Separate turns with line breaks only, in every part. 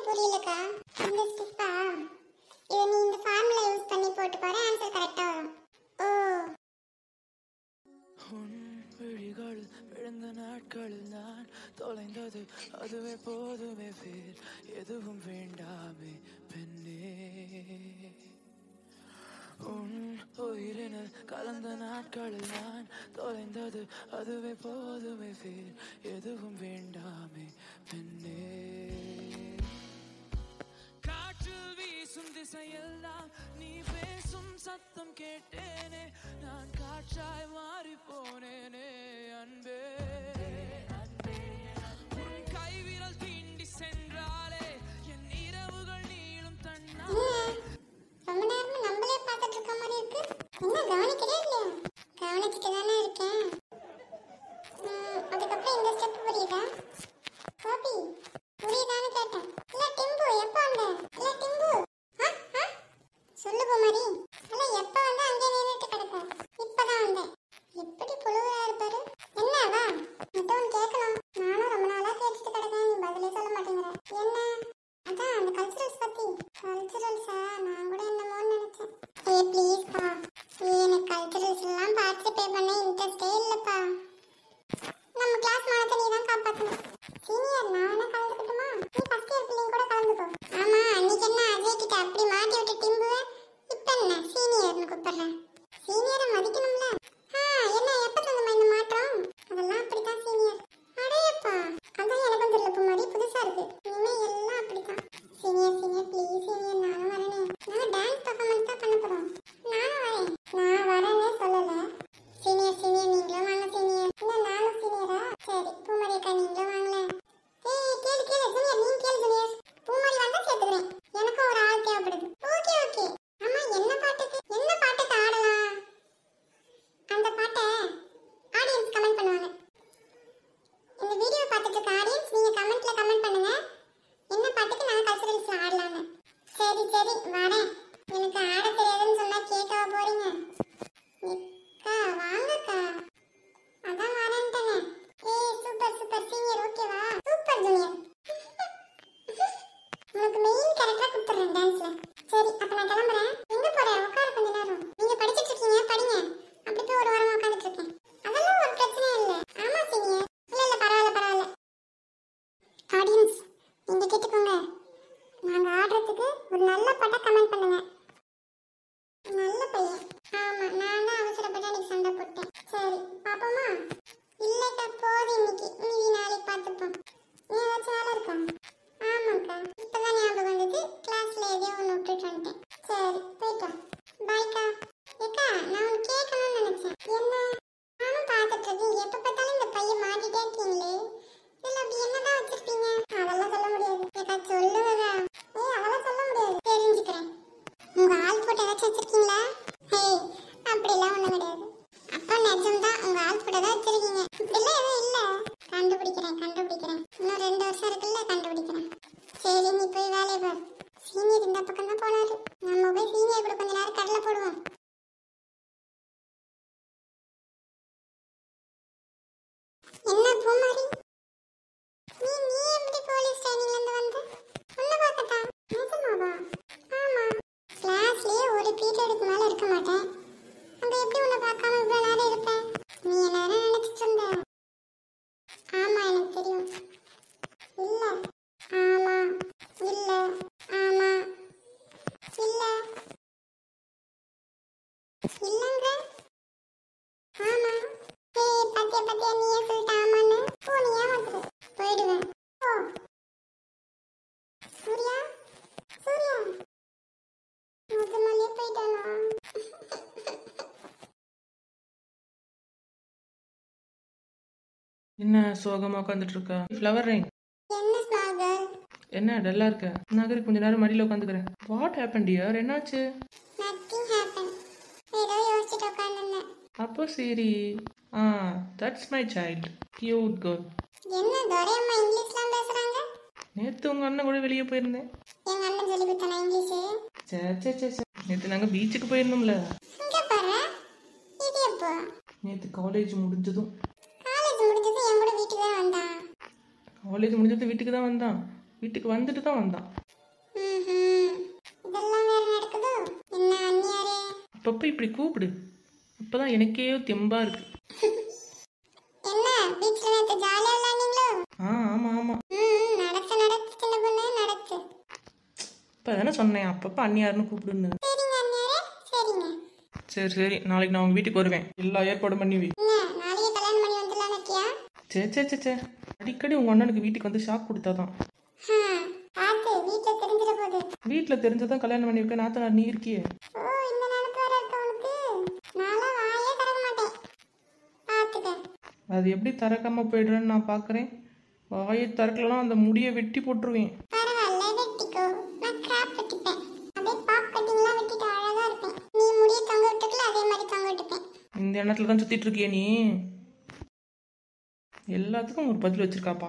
புரியலக்கா இந்த ஸ்டிப்பா இதை நீ இந்த ஃபார்முலா யூஸ் பண்ணி போட்டு பாரு ஆன்சர் கரெக்டா வரும் ஓ
உன் விழிகள் விழுந்த நாட்களில் நான் தொலைந்தது அதுவே போதுமே வேர் எதுவும் வேண்டாமே பெண்ணே உன் உயிரினில் கலந்த நாட்களில் நான் தொலைந்தது அதுவே போதுமே வேர் எதுவும் வேண்டாமே பெண்ணே காற்றில் வீசும் திசையெல்லாம் நீ பேசும் சத்தம் கேட்டேனே நான் காற்றாய் மாறி போனேனே அன்பே உன் கைவிரல் தீண்டி சென்றாலே என் இரவுகள் நீளும் தன்னா
என்ன ரொம்ப நேரமா நம்மளே பார்த்துட்டு இருக்க மாதிரி இருக்கு என்ன கவனிக்கவே இல்லையா கவனிச்சுட்டு தானே இருக்கேன் ம், அதுக்கப்புறம் இந்த ஸ்டெப் புரியுதா கோபி புரியுதான்னு கேட்டேன் இல்ல டிம்பு எப்போ வந்த இல்ல டிம்பு ஆ, ஆ? சொல்லு குமாரி இல்ல எப்ப வந்து அங்கே நின்னுட்டு கிடக்க இப்பதான் வந்தேன் எப்படி புழுவா இருப்பாரு என்ன வா எதுவும் கேட்கணும் நானும் ரொம்ப நாளா கேட்டுட்டு கிடக்கேன் நீ பதிலே சொல்ல மாட்டேங்கிற என்ன அதான் அந்த கல்ச்சுரல்ஸ் பத்தி கல்ச்சுரல்ஸா நான் கூட என்னமோன்னு நினைச்சேன் ஏ ப்ளீஸ் பா எனக்கு கல்ச்சுரல்ஸ் எல்லாம் பார்ட்டிசிபேட் பண்ண இன்ட்ரெஸ்டே இல்லப்பா நம்ம கிளாஸ் மானத்தை நீ தான் காப்பாத்தணும் சீனியர் நான் வேணா கலந்துக்கட்டுமா நீ ஃபர்ஸ்ட் இயர் பிள்ளைங்க கூட கலந்துக்கோ ஆமா அன்னைக்கு என்ன அஜய் கிட்ட அப்படி மாட்டி விட்டு டிம்புவ இப்ப என்ன சீனியர்னு கூப்பிடுறேன் சீனியரை மதிக்கணும்ல ஆ என்ன எப்ப தந்தமா இந்த மாற்றம் அதெல்லாம் அப்படித்தான் சீனியர் அடையப்பா அதான் எனக்கும் தெரியல பூமாரி புதுசா இருக்கு இனிமே எல்லாம் அப்படித்தான் சீனியர் சீனியர் ப்ளீஸ் சீனியர் நானும் வரேனே நாங்க டான்ஸ் பர்ஃபார்மன்ஸ் தான் பண்ண போறோம் நானும் வரேன் நான் வரேனே சொல்லல சீனியர் சீனியர் நீங்களும் வாங்க சீனியர் இல்ல நானும் சீனியரா சரி பூமாரி அக்கா நீங்களும் வாங்கல ஏய் கேளு கேளு ஜூனியர் நீ கேளு ஜூனியர் பூமாரி வந்தா சேர்த்துக்கிறேன் எனக்கும் ஒரு ஆள் தேவைப்படுது ஓகே ஓகே ஆமா என்ன பாட்டுக்கு என்ன பாட்டுக்கு ஆடலாம் அந்த பாட்டை ஆடியன்ஸ் கமெண்ட் பண்ணுவாங்க இந்த வீடியோ பார்த்துட்டு இருக்க ஆடியன்ஸ் நீங்க கமெண்ட்ல கமெண்ட் பண்ணுங்க என்ன பாட்டுக்கு நான் கல்ச்சுரல்ஸ்ல ஆடலாம்னு சரி சரி வரேன் எனக்கு ஆட தெரியாதுன்னு சொன்னா கேட்கவா போறீங்க அக்கா வாங்கக்கா அதான் வரேன்ட்டேனே ஏய் சூப்பர் சூப்பர் சீனியர் ஓகேவா சூப்பர் ஜூனியர் உனக்கு மெயின் கேரக்டரா கொடுத்துறேன் டான்ஸ்ல சரி அப்ப நான் கிளம்புறேன் எங்க போறேன் உட்கார கொஞ்ச நேரம் நீங்க படிச்சிட்டு இருக்கீங்க படிங்க அப்படி போய் ஒரு வாரமா உட்கார்ந்துட்டு இருக்கேன் அதெல்லாம் ஒரு பிரச்சனை இல்ல ஆமா சீனியர் இல்ல இல்ல பரவாயில்ல பரவாயில்ல ஆடியன்ஸ் நீங்க கேட்டுக்கோங்க நாங்க ஆடுறதுக்கு ஒரு நல்ல பாட்டா கமெண்ட் பண்ணுங்க நல்ல பையன் ஆமா நான் தான் அவசரப்பட்டு அன்னைக்கு சண்டை போட்டேன் சரி பாப்போமா இல்லக்கா போதும் இன்னைக்கு மீதி நாளைக்கு பார்த்துப்போம் நீ ஏதாச்சும் வேலை இருக்கா ஆமாக்கா இப்பதான் ஞாபகம் வந்தது கிளாஸ்ல எதையோ ஒன்று விட்டுட்டு வந்துட்டேன் சரி போயிட்டோம் பாய்க்கா ஏக்கா நான் ஒன்று கேட்கணும்னு நினைச்சேன் என்ன நானும் பார்த்துட்டு இருக்கேன் எப்ப பார்த்தாலும் இந்த பையன் மாட்டிட்டே இருக்கீங்களே இதுல அப்படி என்னதான் வச்சிருப்பீங்க அதெல்லாம் சொல்ல முடியாது ஏக்கா சொல்லுவதா ஏய் அதெல்லாம் சொல்ல முடியாது தெரிஞ்சுக்கிறேன் உங்க ஆள் போட்டோ ஏதாச்சும் வச்சிருக்கீங்களா ஏய் அப்படிலாம் ஒண்ணும் கிடையாது அப்போ நிஜம்தான் உங்க ஆள் போட்டோ தான் வச்சிருக்கீங்க இப்படிலாம் எதுவும் இல்ல கண்டுபிடிக்கிறேன் கண்டுபிடிக்கிறேன் இன்னும் ரெண்டு வருஷம் இருக்குல்ல கண்டுபிடிக்கிறேன் சரி நீ போய் வேலையை பார் சீனியர் இந்த பக்கம் தான் போனாரு நம்ம போய் சீனியர் கூட கொஞ்ச நேரம் கடலை போடுவோம் என்ன பூமாரி நீ நீ எப்படி போலீஸ் ட்ரைனிங்ல இருந்து வந்த உன்ன பார்க்கட்டா நிஜமாவா ஆமா கிளாஸ்லயே ஒரு பீரியடுக்கு மேல இருக்க மாட்டேன் அங்க எப்படி உன்னை பார்க்காம இவ்வளவு நேரம் இருப்பேன் நீ என்ன நினைச்சிட்டு இருந்த ஆமா எனக்கு தெரியும் இல்ல ஆமா இல்ல ஆமா இல்ல இல்லங்க ஆமா ஏய் பத்திய பத்திய நீயே சொல்லிட்ட ஆமான்னு போ நீ ஏமாத்துற போயிடுவேன் போ சூர்யா சூர்யா முதல்ல போயிட்டானா
என்ன சோகமா உட்காந்துட்டு இருக்க ஃப்ளவர் ரைன்
என்ன ஸ்நாகர்
என்ன டல்லா இருக்க நகரி கொஞ்ச நேரம் மடியில உட்காந்துக்கிறேன் வாட் ஹேப்பன் டியர் என்னாச்சு
நத்திங் ஹேப்பன் ஏதோ யோசிச்சுட்டு உட்காந்துருந்தேன்
அப்போ சரி ah that's my child cute girl
என்ன துரையம்மா இங்கிலீஷ்லாம் பேசுறாங்க
நேத்து உங்க அண்ணன் கூட வெளியே போயிருந்தேன்
எங்க அண்ணன் சொல்லி கொடுத்தானா இங்கிலீஷு
சே சே சே சே நேத்து நாங்க பீச்சுக்கு போயிருந்தோம்ல
இங்க பாரு இது எப்போ
நேத்து காலேஜ் முடிஞ்சதும்
காலேஜ் முடிஞ்சது என் கூட வீட்டுக்கு தான் வந்தான்
காலேஜ் முடிஞ்சது வீட்டுக்கு தான் வந்தான் வீட்டுக்கு வந்துட்டு தான் வந்தான்
ம்ஹும். இதெல்லாம் வேற நடக்குதோ என்ன அண்ணியாரே
அப்பப்போ இப்படி கூப்பிடு அப்பதான் எனக்கே தெம்பா இருக்கு
என்ன பீச்ல நேத்து ஜாலியா விளையாண்டீங்களோ
ஆ ஆமா ஆமா
ம் நடத்து நடத்து சின்ன பொண்ணு நடத்து
இப்போ தானே சொன்னேன் அப்பப்போ அண்ணியாருன்னு கூப்பிடுன்னு
சரிங்க அண்ணியாரே சரிங்க
சரி சரி நாளைக்கு நான் உங்க வீட்டுக்கு வருவேன் எல்லா ஏற்பாடும் பண்ணி வை
என்ன நாளைக்கு கல்யாணம் பண்ணி வந்துடலாம் இருக்கியா
சே சே சே சே அடிக்கடி உங்க அண்ணனுக்கு வீட்டுக்கு வந்து ஷாக் கொடுத்தாதான்
ஹம், பார்த்து வீட்டுல தெரிஞ்சிட போகுது
வீட்டில் தெரிஞ்சதான் கல்யாணம் பண்ணி வைக்க நாத்தனார் நீ இருக்கியே
ஓ இந்த நினைப்பு வேற இருக்கு உனக்கு நான்லாம் வாயே திறக்க மாட்டேன் பார்த்துக்க
அது எப்படி திறக்காம போயிடுறேன்னு நான் பார்க்குறேன் வாயை திறக்கலாம் அந்த முடியை வெட்டி போட்டுருவேன்
பரவாயில்ல வெட்டிக்கோ நான் கிராப் வெட்டிப்பேன் அப்படியே பாப் கட்டிங்லாம் வெட்டிட்டு அழகா இருப்பேன் நீ முடிய தொங்க விட்டுக்கல அதே மாதிரி தொங்க விட்டுப்பேன்
இந்த எண்ணத்துல தான் சுத்திட்டு இருக்கியே நீ எல்லாத்துக்கும் ஒரு பதில் வச்சிருக்காப்பா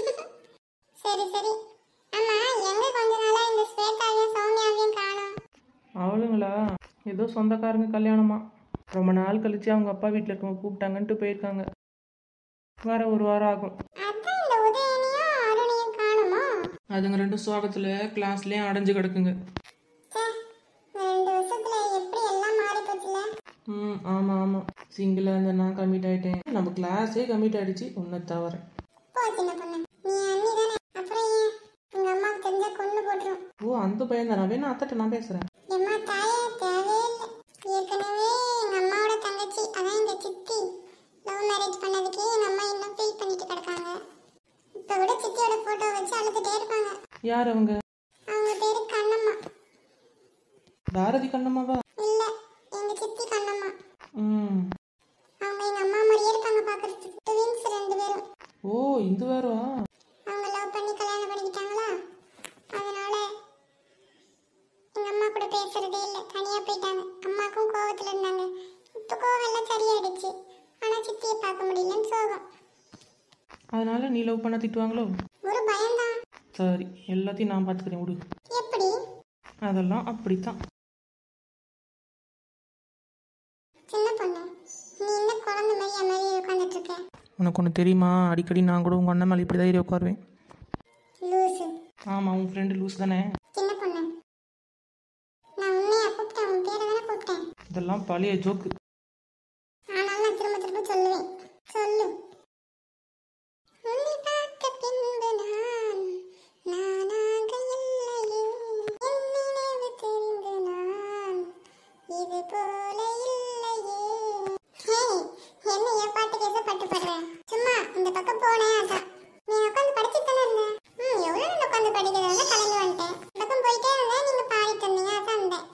சரி சரி ஆமா எங்க கொஞ்ச நாளா இந்த ஸ்வேதாவையும் சௌமியாவையும் காணோம்
அவளுங்களா ஏதோ சொந்தக்காரங்க கல்யாணமா ரொம்ப நாள் கழிச்சு அவங்க அப்பா வீட்டில் இருக்கவங்க கூப்பிட்டாங்கன்ட்டு போயிருக்காங்க வர ஒரு வாரம் ஆகும்
அதான் இந்த உதயனையும் அருணையும் காணுமோ
அதுங்க ரெண்டும் சோகத்தில் கிளாஸ்லேயும் அடைஞ்சு கிடக்குங்க
ச்சே, இந்த ரெண்டு வருஷத்துல எப்படி எல்லாம் மாறி போச்சுல
ம் ஆமாம் ஆமாம் சிங்கிளாக இருந்த நான் கமிட் ஆகிட்டேன் நம்ம கிளாஸே கமிட் ஆகிடுச்சு உன்னை தவிர
போ சின்ன பொண்ணு நீ அண்ணி தானே அப்புறம் ஏன் உங்க அம்மாவுக்கு தெரிஞ்சா கொண்டு போட்டுரும்
ஓ அந்த பையன் தான் நான் வேணா அத்தட்ட நான் பேசுகிறேன்
எம்மா தாயே தேவையே இல்லை ஏற்கனவே எங்க அம்மாவோட தங்கச்சி அதான் எங்க சித்தி லவ் மேரேஜ் பண்ணதுக்கே எங்க அம்மா இன்னும் ஃபீல் பண்ணிட்டு கிடக்காங்க இப்ப கூட சித்தியோட போட்டோ வச்சு அழுதுட்டே இருப்பாங்க
யார் அவங்க
அவங்க பேரு கண்ணம்மா
பாரதி கண்ணம்மாவா
இல்ல எங்க சித்தி கண்ணம்மா
ம்
அவங்க எங்க அம்மா மாதிரியே இருப்பாங்க பாக்குறதுக்கு ட்வின்ஸ் ரெண்டு பேரும்
ஓ இது வேறா
அவங்க லவ் பண்ணி கல்யாணம் பண்ணிக்கிட்டாங்களா அதனால எங்க அம்மா கூட பேசுறதே இல்ல தனியா போயிட்டாங்க அம்மாக்கும் கோவத்துல இருந்தாங்க இப்ப கோவம் எல்லாம் சரியாயிடுச்சு ஆனா சித்தியை பார்க்க முடியலன்னு சோகம்
அதனால நீ லவ் பண்ண திட்டுவாங்களோ
ஒரு பயம்தான்
சரி எல்லாத்தையும் நான் பார்த்துக்கிறேன் விடு
எப்படி
அதெல்லாம் அப்படித்தான்
சின்ன பொண்ணு நீ என்ன குழந்தை மாதிரி என் மாதிரி உட்காந்துட்டு இருக்க
உனக்கு ஒன்று தெரியுமா அடிக்கடி நான் கூட உங்கள் அண்ணன் மேலே இப்படி தான் ஏறி உட்காருவேன்
லூசு
ஆமாம் உன் ஃப்ரெண்டு லூஸ் தானே
சின்ன பொண்ணு நான் உன்னையா கூப்பிட்டேன் உன் பேரை தானே கூப்பிட்டேன்
இதெல்லாம் பழைய ஜோக்கு
ஆனாலும் நான் திரும்ப திரும்ப சொல்லுவேன் சொல்லு உன்னை பார்த்த பின்பு நான் நானாக இல்லையே என் நினைவு தெரிந்து நான் இது போல இல்லையே ஹே என்ன என் பாட்டு கேச பாட்டு பாடுறேன் சும்மா இந்த பக்கம் போனேன் அதான் நீ உட்காந்து படிச்சுட்டு தானே இருந்தேன் ம் எவ்வளோ நேரம் உட்காந்து படிக்கிறதா கிளம்பி வந்துட்டேன் இந்த பக்கம் போயிட்டே இருந்தேன் நீங்க பாடிட்டு இருந்தீங்க அதான் இருந்தேன்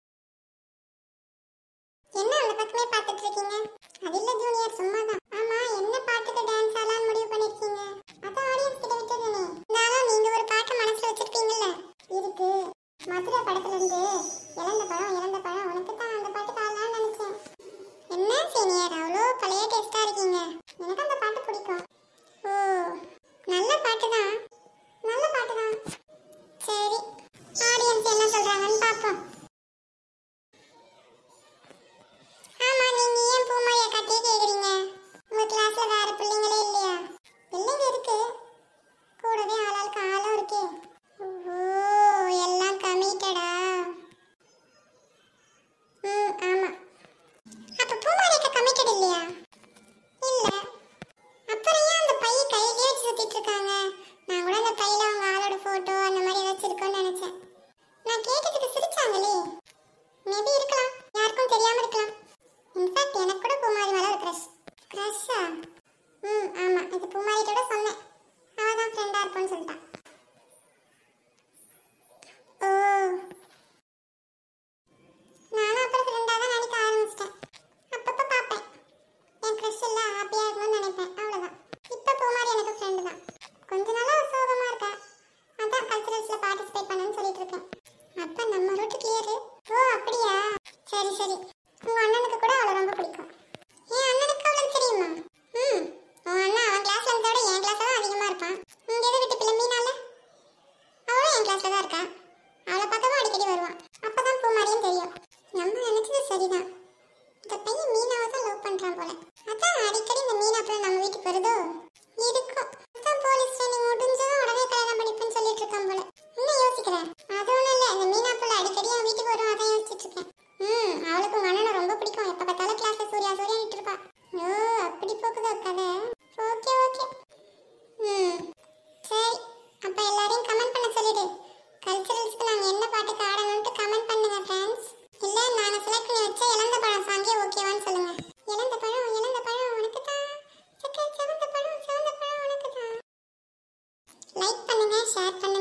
என்ன அந்த பக்கமே பார்த்துட்டு இருக்கீங்க அது இல்ல ஜூனியர் சும்மா தான் ஆமா என்ன பாட்டுக்கு டான்ஸ் ஆடலாம்னு முடிவு பண்ணிருக்கீங்க அதான் ஆடியன்ஸ் கிட்ட விட்டுடுனே இருந்தாலும் நீங்க ஒரு பாட்டு மனசுல வச்சிருப்பீங்கல்ல இருக்கு மதுரை படத்துல இருந்து இழந்த பழம் இழந்த பழம் உனக்கு தான் அந்த பாட்டு பாடலாம்னு நினைச்சேன் என்ன சீனியர் அவ்வளோ பழைய டேஸ்டா இருக்கீங்க எனக்கு அந்த பாட்டு பிடிக்கும் ஓ நல்ல பாட்டு தான் நல்ல பாட்டு தான் சரி ஆடியன்ஸ் என்ன சொல்றாங்கன்னு பார்ப்போம் ஆமா நீங்க ஏன் பூமாரியை கட்டியே கேக்குறீங்க உங்க கிளாஸ்ல வேற பிள்ளைங்களே இல்லையா பிள்ளைங்க இருக்கு கூடவே ஆளாளுக்கு ஆளும் இருக்கே ஓ எல்லாம் கமிட்டடா ம் ஆமா அப்ப பூமாரிக்கு கமிட்டட் இல்லையா இல்ல அப்புறம் ஏன் அந்த பைய கையிலே வச்சு சுத்திட்டு இருக்காங்க நான் கூட அந்த பையில அவங்க ஆளோட போட்டோ அந்த மாதிரி ஏதாச்சும் இருக்கும்னு நினைச்சேன் நான் கேட்டதுக்கு சிரிச்சாங்களே மேபி இருக்கலாம் யாருக்கும் தெரியாம இருக்கலாம் இன்ஃபேக்ட் எனக்கு கூட பூமாரி மேல ஒரு க்ரஷ் க்ரஷ்ஷா ம் ஆமா இது பூமாரியோட சொன்னேன் அவ தான் ஃப்ரெண்டா இருப்பான்னு சொல்லிட்டான் ஓ நானும் அப்புறம் ஃப்ரெண்டா தான் நினைக்க ஆரம்பிச்சிட்டேன் அப்பப்ப பார்ப்பேன் என் க்ரஷ் இல்ல ஹாப்பியா இருக்கணும்னு நினைப்பேன் அவ்வளவுதான் இப்ப பூமாரி எனக்கு ஃப்ரெண்டு தான் கொஞ்ச நாளா சோகமா இருக்கா அதான் கல்ச்சுரல்ஸ்ல பார்ட்டிசிபேட் பண்ணணும்னு சொல்லிட்டு இருக்கேன் அப்ப நம்ம ரூட் கிளியர் ஓ அப்படியா சரி சரி உங்க அண்ணனுக்கு கூட அவளை ரொம்ப பிடிக்கும் என் அண்ணனுக்கு அவளை தெரியுமா ம் உன் அண்ணன் அவன் கிளாஸ்ல இருந்ததை விட என் கிளாஸ்ல தான் அதிகமா இருப்பான் இங்க எதை விட்டு பிளம்பினால அவளும் என் கிளாஸ்ல தான் இருக்கா அவளை பக்கமும் அடிக்கடி வருவான் அப்பதான் பூமாரியும் தெரியும் நம்ம நினைச்சது சரிதான் இந்த பையன் மீனாவை தான் லவ் பண்றான் போல அதான் அடிக்கடி இந்த மீனா அப்புறம் நம்ம வீட்டுக்கு வருதோ இருக்கும் அதான் போலீஸ் ட்ரைனிங் முடிஞ்சதும் உடனே கல்யாணம் பண்ணிப்பேன்னு சொல்லிட்டு இருக்கான் கேக்குற அது ஒண்ணும் இல்ல இந்த மீனா புள்ள அடிக்கடி என் வீட்டுக்கு வரும் அதான் யோசிச்சுட்டு இருக்கேன் ம் அவளுக்கு உங்க அண்ணனை ரொம்ப பிடிக்கும் எப்ப பார்த்தாலும் கிளாஸ்ல சூர்யா சூர்யான்ட்டு இருப்பா ஓ அப்படி போகுதோ கதை ஓகே ஓகே ம் சரி அப்ப எல்லாரையும் கமெண்ட் பண்ண சொல்லிடு கல்ச்சரல்ஸ்க்கு நாங்க என்ன பாட்டுக்கு ஆடணும்னு கமெண்ட் பண்ணுங்க ஃப்ரெண்ட்ஸ் இல்ல நாங்க செலக்ட் பண்ணி வச்ச இளந்த பழம் சாங்கே ஓகேவான்னு சொல்லுங்க இளந்த பழம் இளந்த பழம் உனக்கு தான் செவந்த பழம் செவந்த பழம் உனக்கு தான் லைக் பண்ணுங்க ஷேர் பண்ணுங்க